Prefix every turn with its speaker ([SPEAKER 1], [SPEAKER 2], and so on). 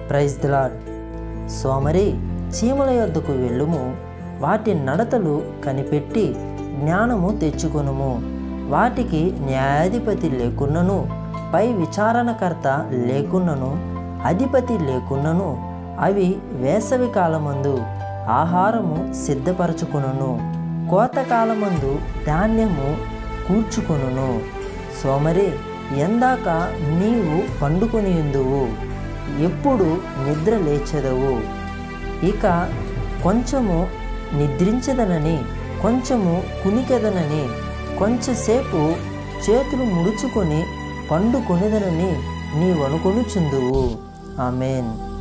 [SPEAKER 1] praise దిలాడ్ సోమరి చీమల యొద్దకు వెళ్ళుము వాటి నడతలు కనిపెట్టి జ్ఞానము తెచ్చుకొనుము వాటికి న్యాయాధిపతి లేకున్నను పై విచారణకర్త లేకున్నను అధిపతి లేకున్నను అవి వేసవి కాలమందు ఆహారము సిద్ధపరచుకును కోతకాలమందు ధాన్యము కూర్చుకొనును సోమరి ఎందాక నీవు పండుకొని ఉందువు ఎప్పుడు నిద్ర లేచెదవు ఇక కొంచెము నిద్రించదనని కొంచెము కునికెదనని కొంచెంసేపు చేతులు ముడుచుకొని పండుకొనిదనని నీవనుకొనుచుందువు ఆమెన్